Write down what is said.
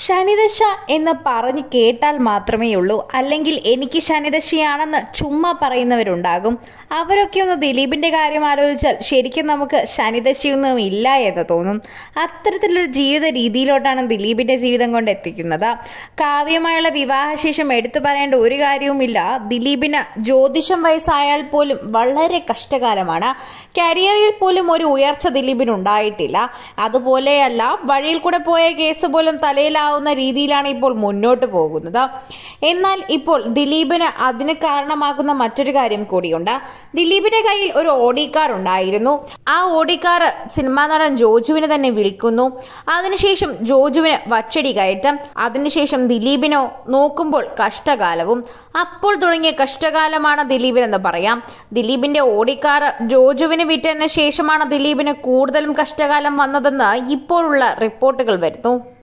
ശനിദശ എന്ന് പറഞ്ഞ് കേട്ടാൽ മാത്രമേ ഉള്ളൂ അല്ലെങ്കിൽ എനിക്ക് ശനിദശയാണെന്ന് ചുമ്മാ പറയുന്നവരുണ്ടാകും അവരൊക്കെ ഒന്ന് ദിലീപിന്റെ കാര്യം ആലോചിച്ചാൽ ശരിക്കും നമുക്ക് ശനിദശയൊന്നും ഇല്ല എന്ന് തോന്നും അത്തരത്തിലൊരു ജീവിത രീതിയിലോട്ടാണ് ദിലീപിന്റെ ജീവിതം കൊണ്ട് എത്തിക്കുന്നത് കാവ്യമായുള്ള വിവാഹശേഷം എടുത്തു പറയേണ്ട ഒരു കാര്യവുമില്ല ദിലീപിന് ജ്യോതിഷം വയസ്സായാൽ പോലും വളരെ കഷ്ടകാലമാണ് കരിയറിൽ പോലും ഒരു ഉയർച്ച ദിലീപിന് ഉണ്ടായിട്ടില്ല അതുപോലെയല്ല വഴിയിൽ കൂടെ പോയ കേസ് പോലും തലയിലാവുന്ന രീതിയിലാണ് ഇപ്പോൾ മുന്നോട്ട് പോകുന്നത് എന്നാൽ ഇപ്പോൾ ദിലീപിന് അതിന് കാരണമാകുന്ന മറ്റൊരു കാര്യം കൂടിയുണ്ട് ദിലീപിന്റെ കയ്യിൽ ഒരു ഓഡി കാർ ഉണ്ടായിരുന്നു ആ ഓഡി കാർ സിനിമാ നടൻ ജോജുവിന് തന്നെ വിൽക്കുന്നു അതിനുശേഷം ജോജുവിന് വച്ചടി കയറ്റം അതിനുശേഷം ദിലീപിനോ നോക്കുമ്പോൾ കഷ്ടകാലവും അപ്പോൾ തുടങ്ങിയ കഷ്ടകാലമാണ് ദിലീപിനെന്ന് പറയാം ദിലീപിന്റെ ഓടിക്കാർ ജോജുവിന് വിറ്റതിന് ശേഷമാണ് ദിലീപിന് കൂടുതലും കഷ്ടകാലം വന്നതെന്ന് ഇപ്പോഴുള്ള റിപ്പോർട്ടുകൾ വരുന്നു